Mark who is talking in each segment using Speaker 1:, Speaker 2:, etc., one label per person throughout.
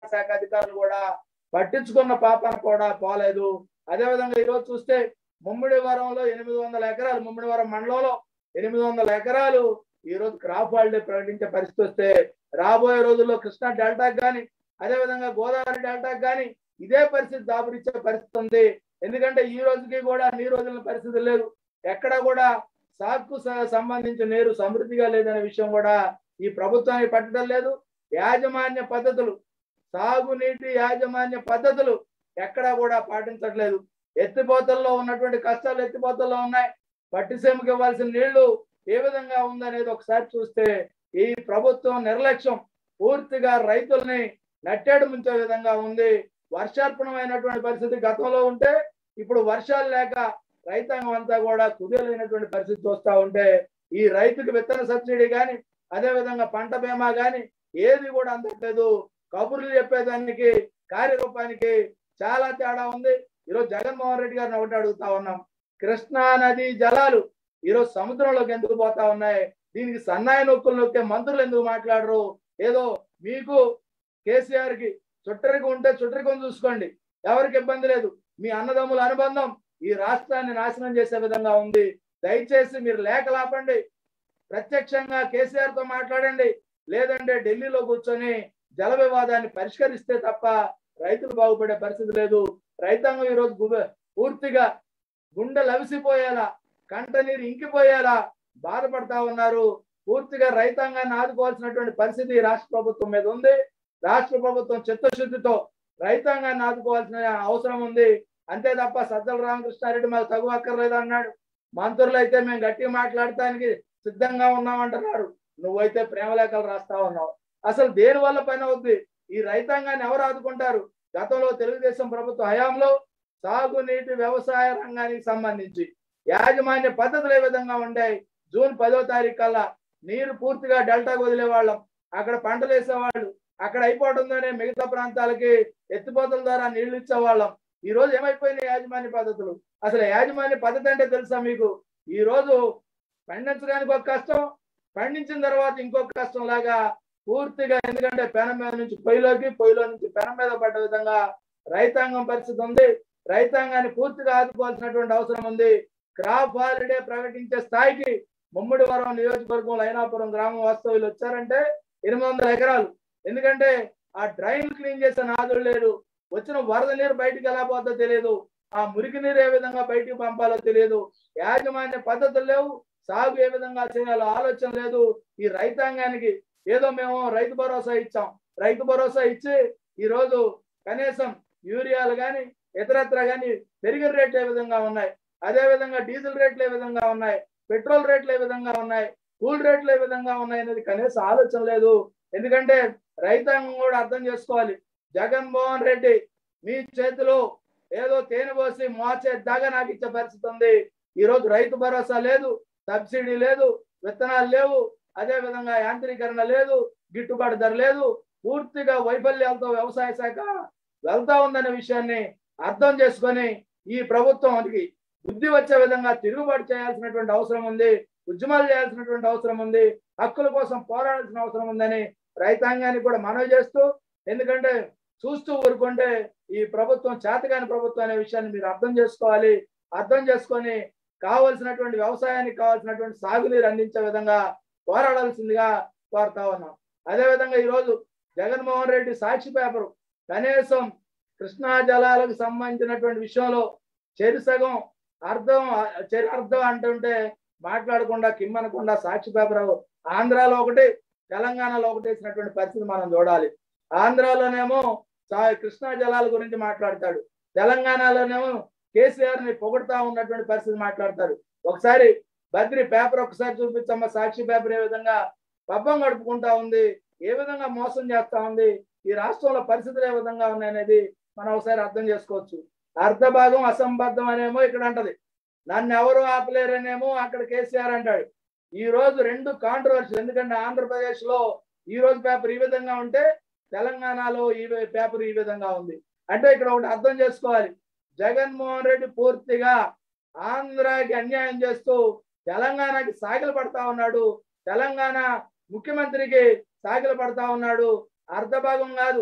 Speaker 1: శాఖ అధికారులు కూడా పట్టించుకున్న పాపన కూడా పోలేదు అదేవిధంగా ఈరోజు చూస్తే ముమ్మిడి వరంలో ఎనిమిది వందల ఎకరాలు ముమ్మిడి వరం మండలంలో ఎనిమిది వందల ఎకరాలు ఈ రోజు క్రాప్ హాలిడే ప్రకటించే పరిస్థితి వస్తే రాబోయే రోజుల్లో కృష్ణా డెల్టాకు కానీ అదేవిధంగా గోదావరి డెల్టాకు కానీ ఇదే పరిస్థితి దాపురిచ్చే పరిస్థితి ఉంది ఎందుకంటే ఈ రోజుకి కూడా నీరు వదిలిన పరిస్థితి లేదు ఎక్కడ కూడా సాగుకు స- సంబంధించిన నీరు సమృద్ధిగా లేదనే విషయం కూడా ఈ ప్రభుత్వానికి పట్టడం లేదు యాజమాన్య పద్ధతులు సాగునీటి యాజమాన్య పద్ధతులు ఎక్కడా కూడా పాటించట్లేదు ఎత్తిపోతల్లో ఉన్నటువంటి కష్టాలు ఎత్తిపోతల్లో ఉన్నాయి పట్టిసీమకి ఇవ్వాల్సిన నీళ్లు ఏ విధంగా ఉందనేది ఒకసారి చూస్తే ఈ ప్రభుత్వం నిర్లక్ష్యం పూర్తిగా రైతుల్ని నట్టేడు ముంచే విధంగా ఉంది వర్షార్పణమైనటువంటి పరిస్థితి గతంలో ఉంటే ఇప్పుడు వర్షాలు లేక రైతాంగం అంతా కూడా కుదేలైనటువంటి పరిస్థితి చూస్తా ఉంటే ఈ రైతుకి విత్తన సబ్సిడీ కానీ అదే విధంగా పంట బీమా కానీ ఏది కూడా అందట్లేదు కబుర్లు చెప్పేదానికి కార్యరూపానికి చాలా తేడా ఉంది ఈరోజు జగన్మోహన్ రెడ్డి గారిని ఒకటి అడుగుతా ఉన్నాం కృష్ణా నది జలాలు ఈరోజు సముద్రంలోకి ఎందుకు పోతా ఉన్నాయి దీనికి సన్నాయి నొక్కులు నొక్కే మంత్రులు ఎందుకు మాట్లాడరు ఏదో మీకు కేసీఆర్ కి చుట్టరికం ఉంటే చుట్టరికం చూసుకోండి ఎవరికి ఇబ్బంది లేదు మీ అన్నదమ్ముల అనుబంధం ఈ రాష్ట్రాన్ని నాశనం చేసే విధంగా ఉంది దయచేసి మీరు లేఖలు ఆపండి ప్రత్యక్షంగా కేసీఆర్ తో మాట్లాడండి లేదంటే ఢిల్లీలో కూర్చొని జల వివాదాన్ని పరిష్కరిస్తే తప్ప రైతులు బాగుపడే పరిస్థితి లేదు రైతాంగం ఈరోజు గు- పూర్తిగా గుండె లవిసిపోయేలా కంట నీరు ఇంకిపోయేలా బాధపడతా ఉన్నారు పూర్తిగా రైతాంగాన్ని ఆదుకోవాల్సినటువంటి పరిస్థితి ఈ రాష్ట్ర ప్రభుత్వం మీద ఉంది రాష్ట్ర ప్రభుత్వం చిత్తశుద్ధితో రైతాంగాన్ని ఆదుకోవాల్సిన అవసరం ఉంది అంతే తప్ప సజ్జల రామకృష్ణారెడ్డి మాకు తగు అక్కర్లేదు అన్నాడు మంత్రులు అయితే మేము గట్టిగా మాట్లాడటానికి సిద్ధంగా ఉన్నామంటున్నారు నువ్వైతే ప్రేమ లేఖలు రాస్తా ఉన్నావు అసలు దేని వల్ల పని అవుద్ది ఈ రైతాంగాన్ని ఎవరు ఆదుకుంటారు గతంలో తెలుగుదేశం ప్రభుత్వ హయాంలో సాగునీటి వ్యవసాయ రంగానికి సంబంధించి యాజమాన్య పద్ధతులు ఏ విధంగా ఉండాయి జూన్ పదో తారీఖు కల్లా నీరు పూర్తిగా డెల్టాకు వదిలేవాళ్ళం అక్కడ పంటలు వేసేవాళ్ళు అక్కడ అయిపోతుందనే మిగతా ప్రాంతాలకి ఎత్తిపోతల ద్వారా నీళ్లు ఇచ్చేవాళ్ళం ఈ రోజు ఏమైపోయినాయి యాజమాన్య పద్ధతులు అసలు యాజమాన్య పద్ధతి అంటే తెలుసా మీకు ఈ రోజు పండించడానికి ఒక కష్టం పండించిన తర్వాత ఇంకొక కష్టం లాగా పూర్తిగా ఎందుకంటే పెనం మీద నుంచి పొయ్యిలోకి పొయ్యిలో నుంచి పెనం మీద పడ్డ విధంగా రైతాంగం పరిస్థితి ఉంది రైతాంగాన్ని పూర్తిగా ఆదుకోవాల్సినటువంటి అవసరం ఉంది క్రాప్ హాలిడే ప్రకటించే స్థాయికి ముమ్మడివరం నియోజకవర్గం లైనాపురం గ్రామం వాస్తవ్యులు వచ్చారంటే ఎనిమిది వందల ఎకరాలు ఎందుకంటే ఆ డ్రైన్ క్లీన్ చేసే నాదులు లేడు వచ్చిన వరద నీరు బయటికి ఎలా పోతుందో తెలియదు ఆ మురికి నీరు ఏ విధంగా బయటికి పంపాలో తెలియదు యాజమాన్య పద్ధతులు లేవు సాగు ఏ విధంగా చేయాలో ఆలోచన లేదు ఈ రైతాంగానికి ఏదో మేము రైతు భరోసా ఇచ్చాం రైతు భరోసా ఇచ్చి ఈ రోజు కనీసం యూరియాలు కానీ ఇతరత్ర కానీ పెరిగిన రేట్లు ఏ విధంగా ఉన్నాయి అదే విధంగా డీజిల్ రేట్లు ఏ విధంగా ఉన్నాయి పెట్రోల్ రేట్లు ఏ విధంగా ఉన్నాయి కూల్ రేట్లు ఏ విధంగా ఉన్నాయి అనేది కనీసం ఆలోచన లేదు ఎందుకంటే రైతాంగం కూడా అర్థం చేసుకోవాలి జగన్మోహన్ రెడ్డి మీ చేతిలో ఏదో తేనె పోసి మోచే దాకా నాకు ఇచ్చే పరిస్థితి ఉంది ఈ రోజు రైతు భరోసా లేదు సబ్సిడీ లేదు విత్తనాలు లేవు అదే విధంగా యాంత్రీకరణ లేదు గిట్టుబాటు ధర లేదు పూర్తిగా వైఫల్యాలతో వ్యవసాయ శాఖ వెళ్తా ఉందనే విషయాన్ని అర్థం చేసుకొని ఈ ప్రభుత్వానికి బుద్ధి వచ్చే విధంగా తిరుగుబాటు చేయాల్సినటువంటి అవసరం ఉంది ఉద్యమాలు చేయాల్సినటువంటి అవసరం ఉంది హక్కుల కోసం పోరాడాల్సిన అవసరం ఉందని రైతాంగానికి కూడా మనవి చేస్తూ ఎందుకంటే చూస్తూ ఊరుకుంటే ఈ ప్రభుత్వం చేతగాని ప్రభుత్వం అనే విషయాన్ని మీరు అర్థం చేసుకోవాలి అర్థం చేసుకొని కావలసినటువంటి వ్యవసాయానికి కావాల్సినటువంటి సాగునీరు అందించే విధంగా పోరాడాల్సిందిగా కోరుతా ఉన్నాం అదే విధంగా ఈరోజు జగన్మోహన్ రెడ్డి సాక్షి పేపరు కనీసం కృష్ణా జలాలకు సంబంధించినటువంటి విషయంలో చెరి సగం అర్థం చెరి అర్థం అంటుంటే మాట్లాడకుండా కిమ్మనకుండా సాక్షి పేపర్ ఆంధ్రాలో ఒకటి తెలంగాణలో ఒకటి వేసినటువంటి పరిస్థితి మనం చూడాలి ఆంధ్రాలోనేమో సా- కృష్ణా జలాల గురించి మాట్లాడతాడు తెలంగాణలోనేమో కేసీఆర్ ని పొగుడుతా ఉన్నటువంటి పరిస్థితి మాట్లాడతారు ఒకసారి బద్రి పేపర్ ఒకసారి చూపించమ్మా సాక్షి పేపర్ ఏ విధంగా పబ్బం గడుపుకుంటా ఉంది ఏ విధంగా మోసం చేస్తా ఉంది ఈ రాష్ట్రంలో పరిస్థితులు ఏ విధంగా ఉన్నాయనేది మనం ఒకసారి అర్థం చేసుకోవచ్చు అర్ధ భాగం అసంబద్ధం అనేమో ఇక్కడ అంటది నన్ను ఎవరు ఆపలేరనేమో అక్కడ కేసీఆర్ అంటాడు ఈ రోజు రెండు కాంట్రవర్సీ ఎందుకంటే ఆంధ్రప్రదేశ్ లో ఈ రోజు పేపర్ ఈ విధంగా ఉంటే తెలంగాణలో ఈ పేపర్ ఈ విధంగా ఉంది అంటే ఇక్కడ ఒకటి అర్థం చేసుకోవాలి జగన్మోహన్ రెడ్డి పూర్తిగా ఆంధ్రాకి అన్యాయం చేస్తూ తెలంగాణకి సాగిలు పడతా ఉన్నాడు తెలంగాణ ముఖ్యమంత్రికి సాగిలు పడతా ఉన్నాడు అర్ధ భాగం కాదు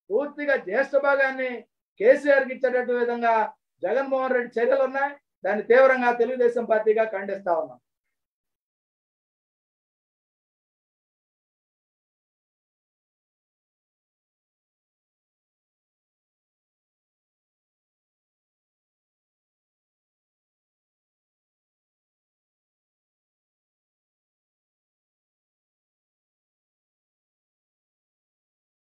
Speaker 1: పూర్తిగా జ్యేష్ఠ భాగాన్ని కేసీఆర్ కి ఇచ్చేటట్టు విధంగా జగన్మోహన్ రెడ్డి చర్యలు ఉన్నాయి దాన్ని తీవ్రంగా తెలుగుదేశం పార్టీగా ఖండిస్తా ఉన్నాం